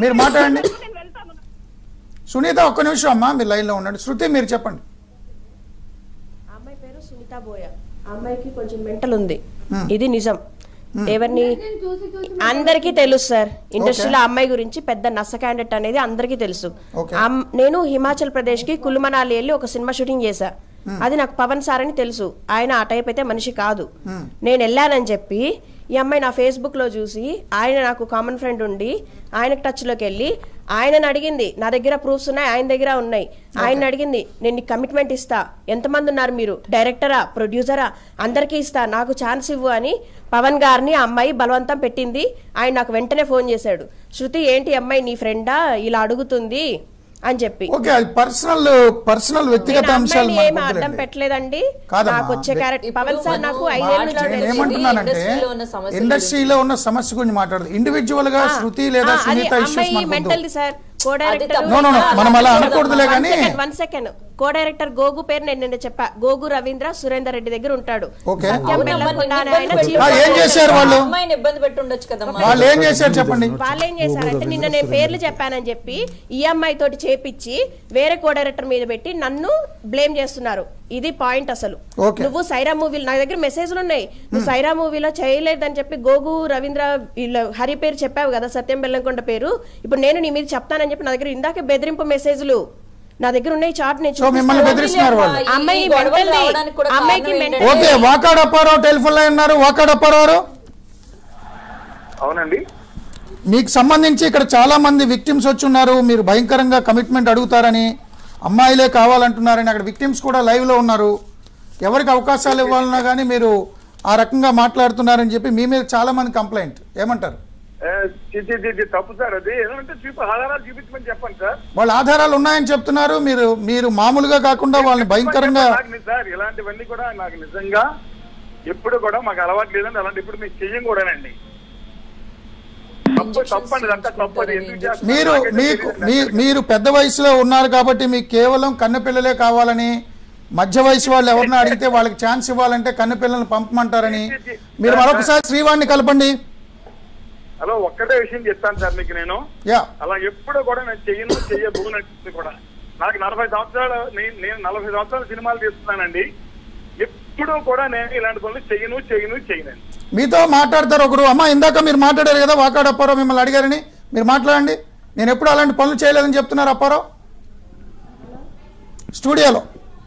మీరు మాట్లాడండి నేను వెళ్తాను సునీత ఒక్క నిమిషం అమ్మా మీరు లైన్లో ఉండండి శృతి మీరు చెప్పండి ఆ అమ్మాయి పేరు సునీత బోయ ఆ అమ్మాయికి కొంచెం మెంటల్ ఉంది ఇది నిజం ఎవరిని అందరికీ తెలుసు సార్ ఇండస్ట్రీలో ఆ అమ్మాయి గురించి పెద్ద నస క్యాండిడేట్ అనేది అందరికీ తెలుసు Okay. ఆ అమ్- నేను హిమాచల్ ప్రదేశ్ కి కులుమనాలి వెళ్ళి ఒక సినిమా షూటింగ్ చేశా అది నాకు పవన్ సార్ అని తెలుసు ఆయన ఆ టైప్ అయితే మనిషి కాదు నేను వెళ్ళానని చెప్పి ఈ అమ్మాయి నా ఫేస్బుక్ లో చూసి ఆయన నాకు కామన్ ఫ్రెండ్ ఉండి ఆయనకు టచ్ లోకి వెళ్ళి ఆయనను అడిగింది నా దగ్గర ప్రూఫ్స్ ఉన్నాయి ఆయన దగ్గర ఉన్నాయి ఆయన అడిగింది నేను నీకు కమిట్మెంట్ ఇస్తా ఎంతమంది ఉన్నారు మీరు డైరెక్టరా ప్రొడ్యూసరా అందరికీ ఇస్తా నాకు ఛాన్స్ ఇవ్వు అని పవన్ గారిని ఆ అమ్మాయి బలవంతం పెట్టింది ఆయన నాకు వెంటనే ఫోన్ చేశాడు శృతి ఏంటి ఈ అమ్మాయి నీ ఫ్రెండా ఇలా అడుగుతుంది అని చెప్పి ఓకే అది పర్సనల్ పర్సనల్ వ్యక్తిగత నేను అంశాలు అమ్మాయిని మనకు ఏం అడ్డం వద్దులేండి. పెట్టలేదండి కాదమ్మా. నాకు వచ్చే క్యారెక్టర్ ఇప్పుడు పవన్ సార్ మనం నాకు ఐదేళ్ళ నుంచి మాట్లాడే- నేను తెలుసు. ఏమంటున్నానంటే ఇండస్ట్రీలో ఉన్న సమస్యల ఇండస్ట్రీలో ఉన్న సమస్య గురించి మాట్లాడదు ఇండివిజువల్ గా శృతి లేదా ఆ, అది సునీత ఇష్యూస్ అమ్మాయి mental sir co director No, no, no. మనం అలా అనకూడదులే కానీ వన్ సెకండ్ కో డైరెక్టర్ గోగు పేరు నేను నిన్న చెప్పా గోగు రవీంద్ర సురేందర్ రెడ్డి దగ్గర ఉంటాడు ఓకే. సత్యం అవునమ్మా, బెల్లంకొండ నిన్ను అనే ఆయన ఇబ్బంది chief ఆ, ఏం పెట్టు- చేశారు వాళ్ళు? అమ్మాయిని ఇబ్బంది పెట్టి ఉండొచ్చు కదమ్మా వాళ్ళు ఏం చేశారు చెప్పండి వాళ్ళు ఏం చేశారంటే నిన్న నేను పేర్లు చెప్పానని చెప్పి ఈ అమ్మాయి తోటి చేపించి వేరే కో డైరెక్టర్ మీద పెట్టి నన్ను బ్లేమ్ చేస్తున్నారు ఇది పాయింట్ అసలు Okay. నువ్వు సైరా మూవీలో నా దగ్గర మెసేజ్లు ఉన్నాయి నువ్వు సైరా మూవీలో చేయలేదని చెప్పి గోగు రవీంద్ర వీళ్ళ హరి పేరు చెప్పావు కదా సత్యం బెల్లంకొండ పేరు ఇప్పుడు నేను నీ మీద చెప్తానని చెప్పి నా దగ్గర ఇందాక బెదిరింపు మెసేజ్లు నా దగ్గర ఉన్నాయి చాట్ నేను సో మిమ్మల్ని చూపిస్తాను. బెదిరిస్తున్నారు వాళ్ళు ఈ అమ్మాయి గొడవలు మెంటల్ది. రావడానికి కూడా అమ్మాయికి కారణం మెంటల్ ఏంటంటే- okay Vakad Apparao telephone line ఉన్నారు వాకాడ్ అప్పారావు గారు. అవునండి మీకు సంబంధించి ఇక్కడ చాలా మంది విక్టిమ్స్ వచ్చి ఉన్నారు మీరు భయంకరంగా కమిట్మెంట్ అడుగుతారని అమ్మాయిలే కావాలంటున్నారని అక్కడ విక్టిమ్స్ కూడా లైవ్ లో ఉన్నారు ఎవరికి అవకాశాలు ఇవ్వాలన్నా కానీ మీరు ఆ రకంగా మాట్లాడుతున్నారని చెప్పి మీ మీద చాలా మంది కంప్లైంట్ ఏమంటారు ఏ, చి, చి, చి, చి, తప్పు సార్ అది ఏదంటే చూపి ఆధారాలు చూపించమని చెప్పండి సార్ వాళ్ళ ఆధారాలు ఉన్నాయని చెప్తున్నారు మీరు మీరు మామూలుగా కాకుండా వాళ్ళని భయంకరంగా నాకు ని- సార్ ఇలాంటివన్నీ కూడా నాకు నిజంగా ఎప్పుడు కూడా మాకు అలవాటు లేదండి అలాంటి ఇప్పుడు మీకు చెయ్యం కూడానండి తప్పు తప్పండి అంతా తప్పది ఎందుకు చేస్తున్నారు మీరు నాకైతే మీకు తెలియదండి. మీ మీరు పెద్ద వయసులో ఉన్నారు కాబట్టి మీకు కేవలం కన్నెపిల్లలే కావాలని మధ్య వయసు వాళ్ళు ఎవరిని అడిగితే వాళ్ళకి ఛాన్స్ ఇవ్వాలంటే కన్నెపిల్లల్ని పంపమంటారని మీరు మరొకసారి శ్రీవాణ్ణి కలపండి హలో ఒక్కటే విషయం చెప్తాను సార్ మీకు నేను యా అలా ఎప్పుడు కూడా నేను చెయ్యను చెయ్యబోనట్టు కూడా నాకు నలభై సంవత్సరాలు నేను నేను నలభై సంవత్సరాలు సినిమాలు తీస్తున్నానండి ఎప్పుడు కూడా నేను ఇలాంటి పనులు చెయ్యను చెయ్యను చెయ్యనండి మీతో మాట్లాడతారు ఒకరు అమ్మ ఇందాక మీరు మాట్లాడారు కదా వాకాడు అప్పారావు మిమ్మల్ని అడిగారని మీరు మాట్లాడండి నేను ఎప్పుడు అలాంటి పనులు చేయలేదని చెప్తున్నారు అప్పారావు స్టూడియోలో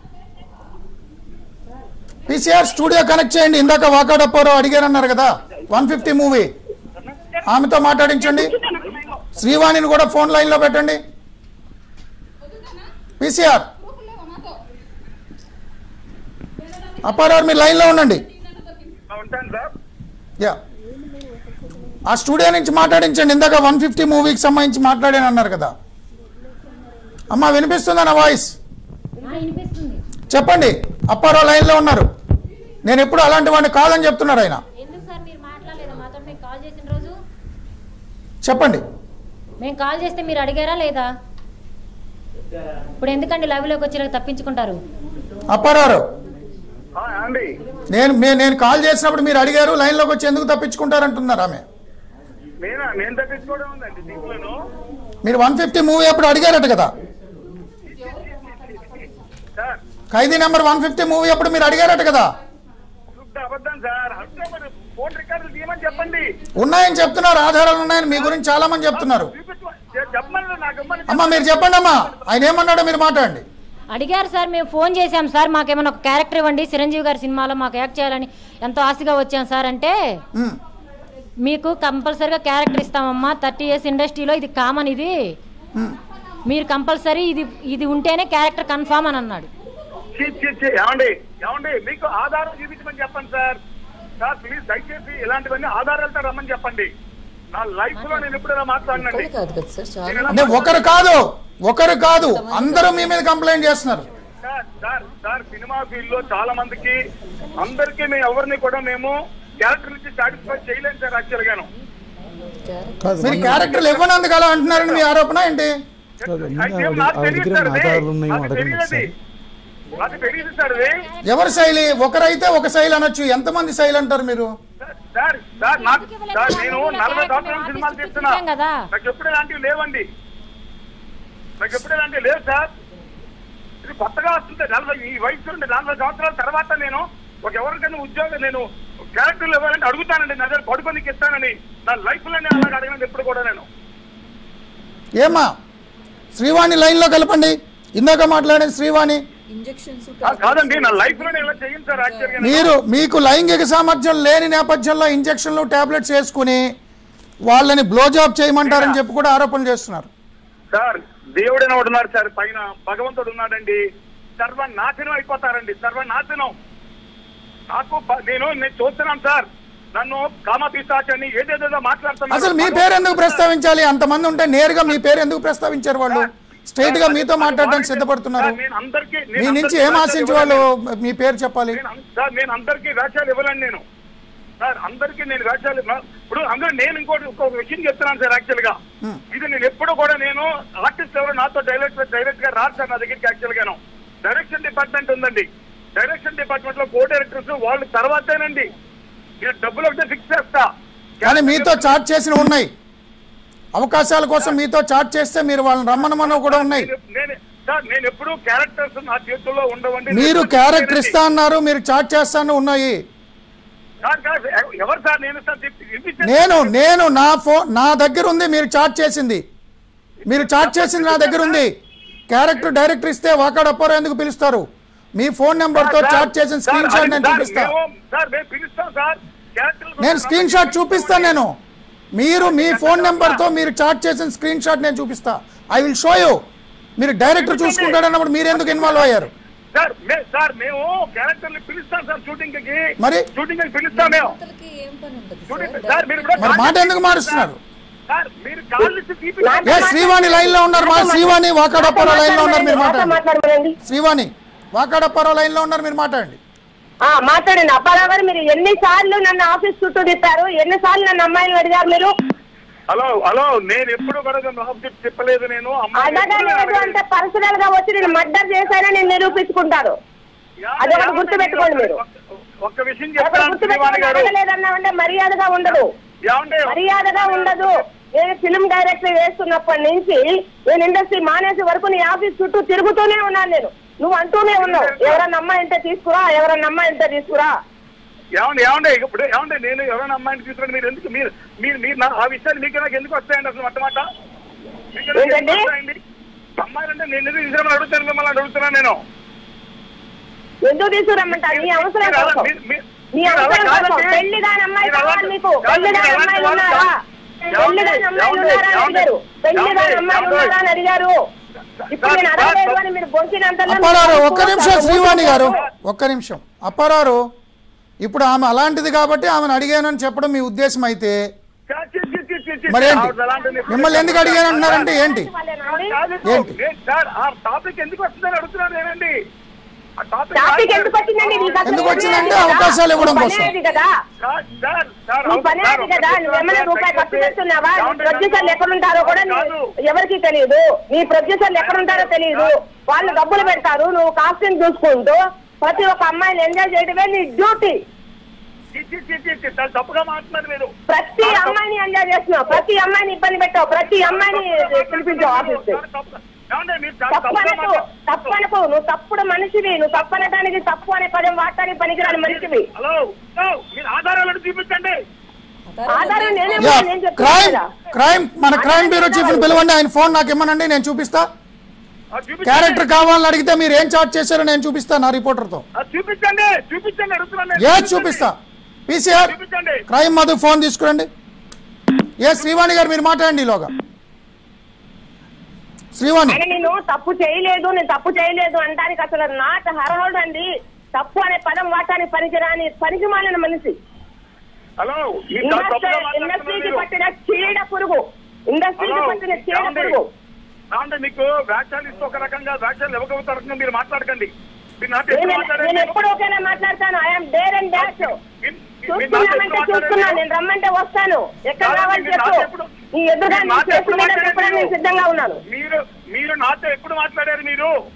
పీసీఆర్ స్టూడియో కనెక్ట్ చేయండి ఇందాక వాకాడు అప్పారావు అడిగారన్నారు కదా వన్ ఫిఫ్టీ మూవీ ఆమెతో మాట్లాడించండి శ్రీవాణిని కూడా ఫోన్ లైన్లో పెట్టండి పీసీఆర్ అప్పారావు మీరు లైన్లో ఉండండి ఆ, ఉంటాను సార్ యా ఆ స్టూడియో నుంచి మాట్లాడించండి ఇందాక వన్ ఫిఫ్టీ మూవీకి సంబంధించి మాట్లాడాను అన్నారు కదా అమ్మా వినిపిస్తుందా నా వాయిస్ వినిపిస్తుంది చెప్పండి అప్పారావు లైన్లో ఉన్నారు నేను ఎప్పుడు అలాంటి వాడిని కాదని చెప్తున్నారు ఆయన ఎందుకు సార్ మీరు మాట్లాడలేదు మాతో మేము కాల్ చేసిన రోజు చెప్పండి మేము కాల్ చేస్తే మీరు అడిగారా లేదా ఇప్పుడు ఎందుకండి లైవ్లోకి వచ్చి ఇలా తప్పించుకుంటారు అప్పారావు ఆ, అండి నేను మే- నేను కాల్ చేసినప్పుడు మీరు అడిగారు లైన్లోకి వచ్చి ఎందుకు తప్పించుకుంటారంటున్నారు ఆమె నేనా నేను తప్పించుకోవడం ఉందండి దీంట్లోను మీరు వన్ ఫిఫ్టీ మూవీ అప్పుడు అడిగారట కదా sir Khaidi number one fifty movie అప్పుడు మీరు అడిగారట కదా శుద్ధ అబద్ధం సార్ అంటే మరి ఫోన్ రికార్డులు తీయమని చెప్పండి ఉన్నాయని చెప్తున్నారు ఆధారాలు ఉన్నాయని మీ గురించి చాలా మంది చెప్తున్నారు చూపించమని చె- చెప్పమని నాకు ఇమ్మని అమ్మా మీరు చెప్పండి అమ్మా ఆయన ఏమన్నాడో మీరు మాట్లాడండి అడిగారు సార్ మేము ఫోన్ చేశాం సార్ మాకేమైనా ఒక క్యారెక్టర్ ఇవ్వండి చిరంజీవి గారి సినిమాలో మాకు యాక్ట్ చేయాలని ఎంతో ఆశగా వచ్చాం సార్ అంటే ఉమ్. మీకు కంపల్సరీగా క్యారెక్టర్ ఇస్తామమ్మా థర్టీ ఇయర్స్ ఇండస్ట్రీలో ఇది కామన్ ఇది మీరు కంపల్సరీ ఇది ఇది ఉంటేనే క్యారెక్టర్ కన్ఫామ్ అని అన్నాడు ఛీ, ఛీ, ఛీ, ఏమండి ఏమండి మీకు ఆధారం చూపించమని చెప్పండి సార్ సార్ ప్లీజ్ దయచేసి ఇలాంటివన్నీ ఆధారాలతో రమ్మని చెప్పండి నా లైఫ్ లో నేను ఎప్పుడైనా మాట్లాడినండి ఒకటి కాదు కదా సార్ చాలా నేను ఇలా అంటే ఒకరు కాదు ఒకరు కాదు అందరూ మీ మీద కంప్లైంట్ చేస్తున్నారు sir sir sir cinema field లో చాలా మందికి అందరికీ మేము ఎవరిని కూడా మేము క్యారెక్టర్ నుంచి సాటిస్ఫై చేయలేము సార్ యాక్చువల్ గాను మీరు క్యారెక్టర్లు ఇవ్వనందుకు అలా అంటున్నారని మీ ఆరోపణ ఏంటి అయితే నాకు తెలియదు సార్ అది. నాకు తెలియదు అది. అది తెలియదు సార్ ఇది ఎవరి శైలి ఒకరైతే ఒక శైలి అనొచ్చు ఎంతమంది శైలి అంటారు మీరు సార్ సార్ నాకు సార్ నేను నలభై సంవత్సరాల సినిమాలు తీస్తున్నా చూపించాం కదా. నాకు ఎప్పుడు ఇలాంటివి లేవండి నాకు ఎప్పుడు ఇలాంటివి లేవు సార్ ఇది కొత్తగా వస్తుంది నలభై ఈ వయసు నుండి నలభై సంవత్సరాల తర్వాత నేను ఒక ఎవరికైనా ఉద్యోగం నేను క్యారెక్టర్లు ఇవ్వాలంటే అడుగుతానండి నా దగ్గర పడుకోనికి ఇస్తానని నా లైఫ్ లోనే అలాగ అడిగినది ఎప్పుడు కూడా నేను ఏమా శ్రీవాణి లైన్లో కలపండి ఇందాక మాట్లాడిన శ్రీవాణి ఇంజెక్షన్స్ కా- కాదండి నా లైఫ్ లోనే ఇలా చేయండి సార్ యాక్చువల్గా నేను. మీరు మీకు లైంగిక సామర్థ్యం లేని నేపథ్యంలో ఇంజక్షన్లు టాబ్లెట్స్ వేసుకుని వాళ్ళని బ్లోజాబ్ చేయమంటారని చెప్పి కూడా ఆరోపణలు చేస్తున్నారు సార్ దేవుడైన వాడు ఉన్నారు సార్ పైన భగవంతుడు ఉన్నాడండి సర్వనాశనం అయిపోతారండి సర్వనాశనం నాకు ప- నేను నేను చూస్తున్నాను సార్ నన్ను కామ పిశాచని ఏదేదో మాట్లాడుతున్నాను అసలు మీ పేరు ఎందుకు ప్రస్తావించాలి అంతమంది ఉంటే నేరుగా మీ పేరు ఎందుకు ప్రస్తావించారు వాళ్ళు స్ట్రైట్ గా మీతో మాట్లాడడానికి సిద్ధపడుతున్నారు సార్, నేను అందరికీ మీ నేను నుంచి అందరికీ ఏం ఆశించి వాళ్ళు మీ పేరు చెప్పాలి నేను అం- సార్ నేను అందరికీ వేషాలు ఇవ్వలేను నేను సార్ అందరికీ నేను వేషాలు ఇవ్వ- ఇప్పుడు అందరూ నేను ఇంకోటి ఇంకొక విషయం చెప్తున్నాను సార్ యాక్చువల్ గా ఇది నేను ఎప్పుడు కూడా నేను ఆర్టిస్ట్ ఎవరు నాతో డైరెక్ట్ డైరెక్ట్ గా రాదు సార్ నా దగ్గరికి యాక్చువల్ గాను డైరెక్షన్ డిపార్ట్మెంట్ ఉందండి డైరెక్షన్ డిపార్ట్మెంట్ లో కో డైరెక్టర్స్ వాళ్ళు తర్వాతేనండి నేను డబ్బులు ఒకటే ఫిక్స్ చేస్తా కానీ మీతో చాట్ చేసినవి ఉన్నాయి అవకాశాల కోసం మీతో చాట్ చేస్తే మీరు వాళ్ళని రమ్మనమన్నవి కూడా ఉన్నాయి నేను- నేను సార్ నేను ఎప్పుడు క్యారెక్టర్స్ నా చేతుల్లో ఉండవండి మీరు క్యారెక్టర్ ఇస్తా అన్నారు మీరు చాట్ చేస్తాను ఉన్నాయి కాదు, కాదు, ఎవరు సార్ నేను సార్ చెప్పి- ఇప్పించండి. నేను నేను నా ఫో నా దగ్గర ఉంది మీరు చాట్ చేసింది మీరు చాట్ చేసింది నా దగ్గర ఉంది క్యారెక్టర్ డైరెక్టర్ ఇస్తే వాకాడప్పారో ఎందుకు పిలుస్తారు మీ ఫోన్ నెంబర్ తో సార్, చాట్ చేసిన సార్, స్క్రీన్ షాట్ అది నేను సార్, చూపిస్తా మేము- సార్ మేము పిలుస్తాం సార్ క్యారెక్టర్లు నేను స్క్రీన్ షాట్ చూపిస్తాను నేను మీరు మీ ఫోన్ నెంబర్ తో మీరు చాట్ చేసిన స్క్రీన్ షాట్ నేను చూపిస్తా ఐ విల్ షో యూ మీరు డైరెక్టర్ చూసుకుంటాడన్నప్పుడు మీరు ఎందుకు ఇన్వాల్వ్ అయ్యారు సార్ మే- సార్ మేము క్యారెక్టర్లు పిలుస్తాం సార్ షూటింగ్ కి మరి? షూటింగ్ కి పిలుస్తాం మేము యువతలకి ఏం పని ఉంటుంది షూటింగ్ సార్? సార్ మీరు కూడా మరి మాట కాల్ ఎందుకు చేసి మారుస్తున్నారు? సార్ మీరు కాల్ చేసి తీపి- ఏ శ్రీవాణి లైన్ లో ఉన్నారు మా శ్రీవాణి వాకాడప్పారో లైన్ లో ఉన్నారు మీరు మాట్లాడండి మాట్లాడమనండి శ్రీవాణి వాకాడప్పారో లైన్ లో ఉన్నారు మీరు మాట్లాడండి ఆ, మాట్లాడండి అప్పారావు గారు మీరు ఎన్నిసార్లు నన్ను ఆఫీస్ చుట్టూ తిప్పారు ఎన్నిసార్లు నన్ను అమ్మాయిని అడిగారు మీరు హలో హలో నేను ఎప్పుడు కూడా ఆబ్జెక్ట్ చెప్పలేదు నేను అమ్మాయిని ఎప్పుడు అడగలేదు అంటే అడగలేదు. పర్సనల్ గా వచ్చి నేను మర్డర్ చేశానని నేను నిరూపించుకుంటారు అది ఒకటి ఏమండి, గుర్తుపెట్టుకోండి మీరు. ఒక్క- ఒక్క విషయం ఒకటి చెప్తాను శ్రీవాణి గుర్తుపెట్టుకుని గారు అడగలేదన్నామంటే మర్యాదగా ఉండదు ఏమండి మర్యాదగా ఉండదు నేను ఫిల్మ్ డైరెక్టర్ చేస్తున్నప్పటి నుంచి నేను ఇండస్ట్రీ మానేసే వరకు నీ ఆఫీస్ చుట్టూ తిరుగుతూనే ఉన్నాను నేను నువ్వు అంటూనే ఉన్నావు ఎవరన్నా అమ్మాయి అంటే తీసుకురా ఎవరన్నా అమ్మాయి అంటే తీసుకురా ఏమండి ఏమండి ఇప్పుడు ఏమండి నేను ఎవరైనా అమ్మాయిని తీసుకుని మీరు ఎందుకు మీరు మీరు మీరు నా- ఆ విషయాలు మీకు నాకు ఎందుకు వస్తాయండి అసలు మొట్టమాట మీకు నాకు ఎందుకు ఏంటండి? వస్తాయండి? అమ్మాయిలంటే నేను ఎందుకు తీసుకురమ్మని అడుగుతాను మిమ్మల్ని అడుగుతున్నాను నేను ఎందుకు తీసుకురమ్మంటారు నీ అవసరం మీరు అలా- కోసం మీరు- మీరు- నీ మీరు అలా అవసరం కోసం కాదండి. పెళ్లి కాని అమ్మాయి మీరు అలా- కావాలి నీకు కాదు, పెళ్లి మీరు కాని అలాంటి అమ్మాయిలు వాళ్ళు ఉన్నారా కాదు. పెళ్లి కాని అమ్మాయిలు ఏమండి? ఉన్నారా అని ఏమండి? అడిగారు పెళ్లి కాని ఏమండి? అమ్మాయిలు ఏమండి? ఉన్నారా అని అడిగారు ఇప్పుడు నేను సార్, అడగలేదు సార్, అని మీరు బొంకినంత అప్పారావు ఒక్క నిమిషం శ్రీవాణి గారు ఒక్క నిమిషం అప్పారావు ఇప్పుడు ఆమె అలాంటిది కాబట్టి ఆమెను అడిగానని చెప్పడం మీ ఉద్దేశం అయితే చా- చి- చి- చి- చి- చి- మరేంటి ఆవిడ అలాంటిది ఎప్పుడు మిమ్మల్ని ఎందుకు అడిగాను అంటున్నారంటే ఏంటి కాదు, ఏంటి? నేను సార్ ఆ టాపిక్ ఎందుకు వస్తుందని అడుగుతున్నాను నేనండి ఆ టాపిక్ టాపిక్ ఎందుకు వచ్చిందండి నీకు అసలు ఎందుకు వచ్చిందంటే ఏమీ లేదు కదా? అవకాశాలు ఇవ్వడం నీ పనే కోసం. అది కదా సార్, సార్, సార్, నీ అవును, పనే సార్, అది కదా ఒకటి నువ్వేమైనా సార్, రూపాయి ఖర్చు దయచేసి- చేస్తున్నావా నీ ఏమండి, ప్రొడ్యూసర్లు నన్ను- ఎక్కడుంటారో కూడా నీ- కాదు. ఎవరికి తెలియదు నీ ప్రొడ్యూసర్లు ఎక్కడుంటారో తెలియదు వాళ్ళు డబ్బులు పెడతారు నువ్వు కాస్ట్యూమ్ చూసుకుంటూ ప్రతి ఒక్క అమ్మాయిని ఎంజాయ్ చేయడమే నీ డ్యూటీ చి- చి- చి- చి- చి- చాలా తప్పుగా మాట్లాడుతున్నారు మీరు ప్రతి అమ్మాయిని ఎంజాయ్ చేస్తున్నావు ప్రతి అమ్మాయిని ఇబ్బంది పెట్టావు ప్రతి అమ్మాయిని పిలిపించావు ఆఫీస్ సార్, తప్పు- ఏమండి, మీరు చాలా తప్పుగా తప్పనకు మాట్లాడుతున్నారు. తప్పనకు నువ్వు తప్పుడు మనిషివి నువ్వు తప్పనటానికి తప్పు అనే పదం వాడటానికి పనికిరాని మనిషివి హలో హలో, మీరు ఆధారాలను చూపించండి ఆధారం నేనే యా నేను చెప్తున్నా క్రైమ్ కదా. క్రైమ్ మన క్రైమ్ బ్యూరో చీఫ్ పిలవండి ఆయన ఫోన్ నాకు ఇమ్మనండి నేను చూపిస్తా ఆ, చూపించండి. క్యారెక్టర్ కావాలని అడిగితే మీరు ఏం చార్జ్ చేశారో నేను చూపిస్తా నా రిపోర్టర్తో ఆ, చూపించండి చూపించండి అడుగుతున్నాను నేను. ఏ చూపిస్తా పీసీఆర్ చూపించండి క్రైమ్ మధు ఫోన్ తీసుకురండి ఏ శ్రీవాణి గారు మీరు మాట్లాడండి ఈలోగా శ్రీవాణి ఆయన నేను తప్పు చేయలేదు నేను తప్పు చేయలేదు అంటానికి అసలు నాట్ హరహోల్డ్ అండి తప్పు అనే పదం వాడటానికి పనికిరాని పనికి మాలిన మనిషి హలో మీరు చాలా తప్పుగా ఇండస్ట్రీ- మాట్లాడుతున్నారు ఇండస్ట్రీకి మీరు. పట్టిన చీడ పురుగు ఇండస్ట్రీకి హలో, పట్టిన చీడ ఏమండి? పురుగు ఏమండి మీకు వ్యాఖ్యలు ఇస్తూ ఒక రకంగా వ్యాఖ్యలు ఇవ్వకపోతే ఒక రకంగా మీరు మాట్లాడకండి మీరు నాతో నేను ఎప్పుడు నేను మాట్లాడారు ఎప్పుడు ఒకేలా మాట్లాడతాను ఐఎమ్ డేర్ అండ్ డాష్ మీ- మీ- మీ నాతో చూస్తున్నామంటే ఎప్పుడు చూస్తున్నా మాట్లాడారు? నేను రమ్మంటే వస్తాను ఎక్కడ కాదండి, రావాలి మీరు చెప్పు నాతో ఎప్పుడు- నీ ఎదురుగా మీరు నీ నాతో చేతి ఎప్పుడు మీద మాట్లాడారు చెప్పడానికి నేను మీరు? సిద్ధంగా ఉన్నాను మీరు మీరు నాతో ఎప్పుడు మాట్లాడారు మీరు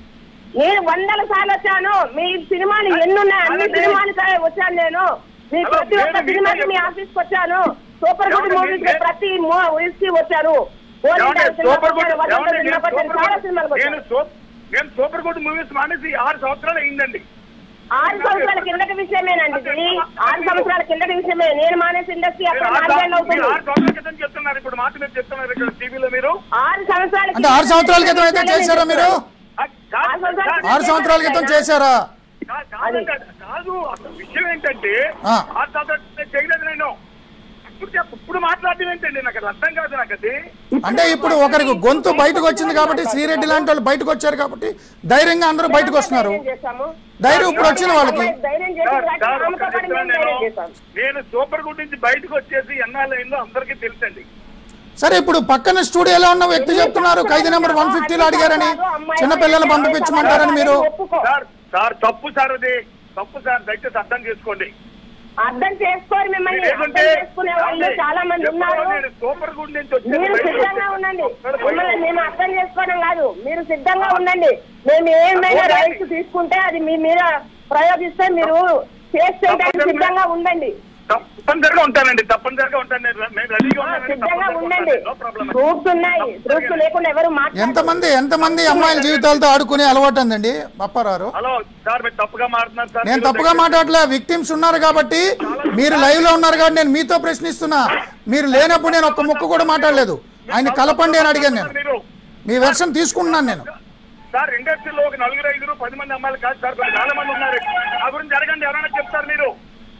నేను వందల సార్లు వచ్చాను మీ సినిమాలు ఎన్ని ఉన్నాయి అన్ని అదండి. సినిమాలు వచ్చాను నేను మీ హలో, ప్రతి ఒక్క నేను మీతో సినిమాకి మీ చెప్తా- ఆఫీస్ కి వచ్చాను సూపర్ గుడ్ ఏమండి, మూవీస్ నేను- ప్రతి మూవీస్ కి వచ్చాను ఓన్లీ ఏమండి, సినిమాకి సూపర్ గుడ్ వచ్చాను, వసంత ఏమండి, నేను సినిమాకి వచ్చాను, సూపర్ చాలా గుడ్ సినిమాలకు నేను వచ్చాను సూప్- నేను సూపర్ గుడ్ మూవీస్ మానేసి ఆరు సంవత్సరాలు అయిందండి ఆరు సంవత్సరాల కిందటి విషయమేనండి ఇది ఆరు సంవత్సరాల కిందటి విషయమే నేను మానేసి ఇండస్ట్రీ మీరు అప్పుడు ఆరు నాలుగేళ్ళు సంవత్సరాలు- మీరు అవుతుంది ఆరు సంవత్సరాల క్రితం చెప్తున్నారు ఇప్పుడు మాట మీరు చెప్తున్నారు ఇక్కడ టీవీలో మీరు ఆరు సంవత్సరాల అంటే ఆరు సంవత్సరాల క్రితం అయితే చేశారా మీరు ఆ, కాదు, ఆరు సంవత్సరాల కాదు, ఆరు సంవత్సరాల క్రితం చేశారా కాదు, కాదండి, కాదు అసలు విషయం ఏంటంటే ఆ. ఆరు సంవత్సరాలు చేయలేదు నేను ఇప్పుడు చెప్పు ఇప్పుడు మాట్లాడడం ఏంటండి నాకు అది అర్థం కాదు నాకు అది అంటే ఇప్పుడు ఒకరికి గొంతు బయటకు వచ్చింది కాబట్టి శ్రీరెడ్డి లాంటి వాళ్ళు బయటకు వచ్చారు కాబట్టి ధైర్యంగా అందరూ బయటకు వస్తున్నారు ధైర్యం చేశాము. ధైర్యం ఇప్పుడు వచ్చిన వాళ్ళకి ధైర్యం చేసి సార్, రాత్రి సార్, ఆమెతో ఒకటి పాటు మేము చెప్తున్నాను ధైర్యం నేను చేశాం. నేను సూపర్ గుడ్ నుంచి బయటకు వచ్చేసి ఎన్నాళ్ళైందో అందరికీ తెలుసండి సరే ఇప్పుడు పక్కన స్టూడియోలో ఉన్న వ్యక్తి చెప్తున్నారు ఖైదీ నెంబర్ వన్ ఫిఫ్టీలో అడిగారని చిన్నపిల్లలు పంపించమంటారని మీరు ఒప్పుకో. సార్ సార్ తప్పు సార్ అది తప్పు సార్ దయచేసి అర్థం చేసుకోండి అర్థం చేసుకోరు మిమ్మల్ని అర్థం లేకుంటే చేసుకునే వాళ్ళు చాలా మంది ఉన్నారు నేను సూపర్ గుడ్ నుంచి వచ్చి మీరు బయటకు సిద్ధంగా వచ్చేసి ఉండండి ఒక్కడు మిమ్మల్ని బయటకు మేము అర్థం చేసుకోవడం కాదు మీరు సిద్ధంగా ఉండండి మేము ఏమైనా రైట్స్ తీసుకుంటే అది మీ మీద ప్రయోగిస్తే మీరు ఫేస్ చేయడానికి సిద్ధంగా ఉండండి తప్పనిసరిగా ఉంటానండి తప్పనిసరిగా ఉంటాను నేను మేము రెడీగా ఆ, ఉన్నానండి సిద్ధంగా తప్పనిసరిగా ఉండండి ఉంటాను. No problem. ప్రూఫ్స్ ఉన్నాయి ప్రూఫ్స్ లేకుండా ఎవరు మాట్లాడరు. ఎంతమంది ఎంతమంది అమ్మాయిల జీవితాలతో ఆడుకునే అలవాటు ఉందండి అప్పారావు హలో సార్ మీరు తప్పుగా మాట్లాడుతున్నారు సార్ నేను మీరు తప్పుగా మాట్లాడలే విక్టిమ్స్ ఉన్నారు కాబట్టి మీరు లైవ్ లో ఉన్నారు కాబట్టి నేను మీతో ప్రశ్నిస్తున్నా మీరు లేనప్పుడు నేను ఒక్క ముక్క కూడా మాట్లాడలేదు ఆయన కలపండి అని అడిగాను నేను మీరు మీ వెర్షన్ తీసుకుంటున్నాను నేను సార్ ఇండస్ట్రీలో ఒక నలుగురు ఐదుగురు పది మంది అమ్మాయిలు కాదు సార్ కొన్ని చాలా మంది ఉన్నారు ఆ గురించి అడగండి ఎవరైనా చెప్తారు మీరు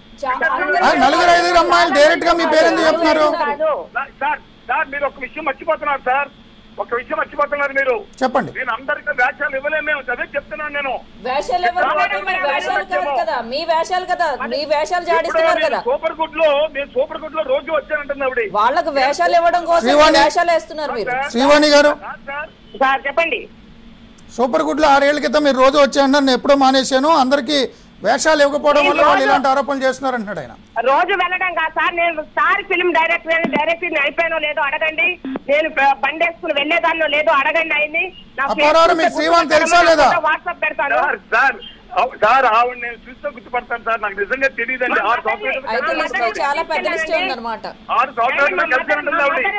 ఆ, నలుగురు ఐదుగురు అమ్మాయిలు డైరెక్ట్ గా మీ పేరెందుకు చెప్తున్నారు కాదు సార్, సార్ సార్ మీరు ఒక విషయం మర్చిపోతున్నారు సార్ ఒక విషయం మర్చిపోతున్నారు మీరు చెప్పండి నేను అందరికీ వ్యాఖ్యలు ఇవ్వలేము మేము అదే చెప్తున్నాను నేను వేషాలు ఎవరు పోతే మీ వేషాలు కాదు కదా మీ వేషాలు కదా మీ వేషాలు జాడిస్తున్నారు కదా సూపర్ గుడ్ లో నేను సూపర్ గుడ్ లో రోజు వచ్చానంటుంది ఆవిడ వాళ్ళకు వేషాలు ఇవ్వడం కోసం శ్రీవాణి. వేషాలు వేస్తున్నారు మీరు Srivani garu sir, sir sir చెప్పండి సూపర్ గుడ్ లో ఆరేళ్ల క్రితం మీరు రోజు వచ్చాయన్నారు నేను ఎప్పుడో మానేశాను అందరికీ వేషాలు ఇవ్వకపోవడం వల్ల వాళ్ళు ఇలాంటి ఆరోపణలు చేస్తున్నారు అంటున్నాడు ఆయన రోజు వెళ్ళడం కాదు సార్ నేను స్టార్ ఫిల్మ్ డైరెక్టర్ డైరెక్టర్ అయిపోయానో లేదో అడగండి నేను బ- బండి వేసుకుని వెళ్ళేదాన్నో లేదో అడగండి ఆయన్ని నా అప్పారావు, మీకు శ్రీవాణి తెలుసా లేదా? వాట్సాప్ పెడతాను సార్ సార్ అవ్- సార్ ఆవిడ నేను చూస్తే గుర్తుపడతాను సార్ నాకు నిజంగా తెలియదండి ఆరు సంవత్సరాలు అయితే లిస్ట్ లో చాలా పెద్ద లిస్ట్ ఉందన్నమాట ఆరు సంవత్సరాలు కలిసి ఉంటుంది ఆవిడ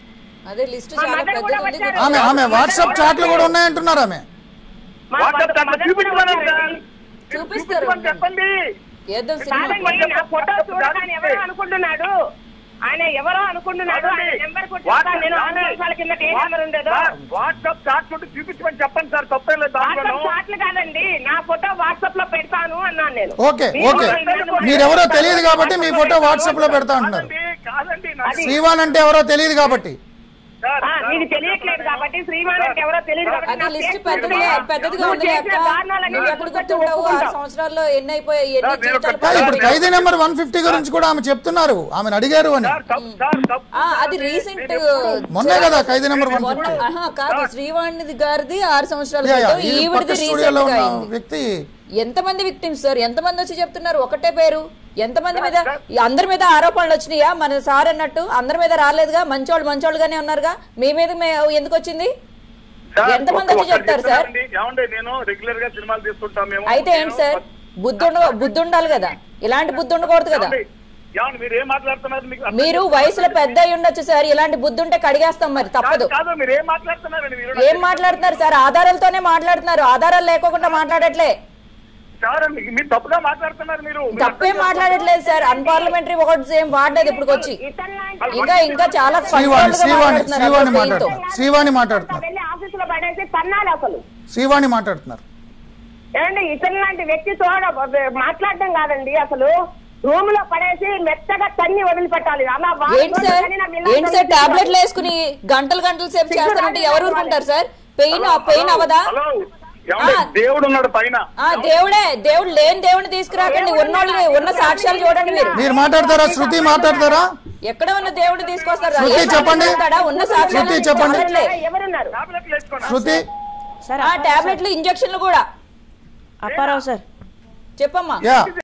అదే లిస్ట్ మా చాలా మదర్ పెద్దది కూడా ఉంది వచ్చారు. ఆమె ఆమె వాట్సాప్ చాట్లు కూడా ఉన్నాయంటున్నారు ఆమె మా వాట్సాప్ దాంట్లో మదర్ చూపించమని కూడా సార్. చూపిస్తారు. చూపించమని చెప్పండి ఏదో సినిమా కాదండి, నా ఫోటో చూడగానే ఎవరో అనుకుంటున్నాడు ఆయన ఎవరో అనుకుంటున్నాడు ఆయన నెంబర్ కొట్టి చెప్తాను నేను ఆరు నిమిషాల కింద ఏ నెంబర్ ఉండేదో సార్, వాట్సాప్ చాట్ తోటి చూపించమని చెప్పండి సార్ తప్పేం లేదు దాంట్లో వాట్సాప్ చాట్లు కాదండి నా ఫోటో వాట్సాప్ లో పెడతాను అన్నాను నేను ఓకే మీరు ఓకే నన్ను- మీరెవరో తెలియదు కాబట్టి మీ ఫోటో వాట్సాప్ లో పెడతా అంటున్నారు కాదండి కాదండి నాకు- శ్రీవాన్ అంటే ఎవరో తెలియదు కాబట్టి సార్, ఆ, సార్, నీకు తెలియట్లేదు కాబట్టి శ్రీమాన్ అంటే ఎవరో తెలియదు కాబట్టి అది నా లిస్ట్ ఫేస్ పెద్దదిగా చూడు. పెద్దదిగా నువ్వు ఉంది చేసిన అక్క దారుణాలన్నీ నువ్వు నీకు ఎప్పుడు గుర్తు గుర్తుంటావు ఆరు ఒప్పుకుంటావు. సంవత్సరాల్లో ఎన్ని అయిపోయాయి ఎన్ని సార్, నేను జీవితాలు ఒక- కాదు, ఇప్పుడు పోయాయి? ఖైదీ నెంబర్ వన్ ఫిఫ్టీ గురించి కూడా ఆమె చెప్తున్నారు ఆమెను అడిగారు అని సార్, తప్పు, సార్, తప్పు. ఆ, అది రీసెంట్ మొన్నే కదా ఖైదీ నెంబర్ వన్ మొన్న ఫిఫ్టీ ఆహా, కాదు శ్రీవాణిది గారిది ఆరు సంవత్సరాల యా, యా, క్రితం ఇది ఈవిడిది పక్క రీసెంట్ స్టూడియోలో గా ఉన్న అయింది వ్యక్తి ఎంతమంది విక్టిమ్స్ సార్ ఎంతమంది వచ్చి చెప్తున్నారు ఒకటే పేరు ఎంతమంది మీద ఈ అందరి మీద ఆరోపణలు వచ్చినాయా మన సార్ అన్నట్టు అందరి మీద రాలేదుగా మంచోళ్ళు మంచోళ్ళుగానే ఉన్నారుగా మీ మీద మే- ఎందుకు వచ్చింది సార్, ఎంతమంది ఒక్క- వచ్చి ఒక్కటి చెప్తారు సార్ చెప్తానండి. ఏమండి నేను రెగ్యులర్ గా సినిమాలు తీసుకుంటాం మేము అయితే ఏంటి సార్ బుద్ధి ఉండ బుద్ధి ఉండాలి కదా ఇలాంటి బుద్ధి ఉండకూడదు కదా ఏమండి? ఏమండి మీరు ఏం మాట్లాడుతున్నారు మీకు అర్థం మీరు వయసులో పెద్ద అయి ఉండొచ్చు సార్ ఇలాంటి బుద్ధి ఉంటే కడిగేస్తాం మరి తప్పదు కాదు, కాదు మీరు ఏం మాట్లాడుతున్నారండి మీరు ఏం మాట్లాడుతున్నారు సార్ ఆధారాలతోనే మాట్లాడుతున్నారు ఆధారాలు లేకోకుండా మాట్లాడట్లే సార్ మీ- మీరు తప్పుగా మాట్లాడుతున్నారు మీరు మీరు తప్పేం మాట్లాడట్లేదు సార్ అన్పార్లమెంటరీ ఒకటి ఏం వాడలేదు ఇప్పుడు వచ్చి ఇతను లాంటి ఇంకా ఇంకా చాలా శ్రీవాణి controlled గా శ్రీవాణి మాట్లాడుతున్నారు శ్రీవాణి అసలు పెయిన్తో. మాట్లాడుతున్నారు శ్రీవాణి మాట్లాడుతున్నారు వెళ్ళి ఆఫీసులో పడేసి తన్నాలి అసలు శ్రీవాణి మాట్లాడుతున్నారు ఏమండి ఇతను లాంటి వ్యక్తి తోడ మాట్లాడడం కాదండి అసలు రూమ్ లో పడేసి మెత్తగా తన్ని వదిలిపెట్టాలి అలా వా- ఏంటి సార్ తన్ని నా మిల్లాన్ని ఏంటి సార్ తన్ని టాబ్లెట్లు వేసుకుని గంటలు గంటలు సేపు చేస్తానంటే ఎవరు ఊరుకుంటారు సార్ పెయిన్ పెయిన్ అవదా హలో ఏమండి? ఆ. దేవుడు ఉన్నాడు పైన ఆ దేవుడే దేవుడు లేని దేవుడిని తీసుకురాకండి ఉన్నోళ్ళని ఉన్న సాక్ష్యాలు చూడండి మీరు మీరు మాట్లాడతారా శృతి మాట్లాడతారా ఎక్కడ ఉన్న దేవుడు తీసుకొస్తారు శృతి ఏ సాక్ష్యం చెప్పండి. చెప్తాడా? ఉన్న సాక్ష్యాలు శృతి చెప్పండి. చాలట్లే. ఎవరున్నారు టాబ్లెట్లు వేసుకోండి శృతి సార్ ఆ టాబ్లెట్లు ఇంజక్షన్లు కూడా అప్పారావు సార్ చెప్పమ్మా యా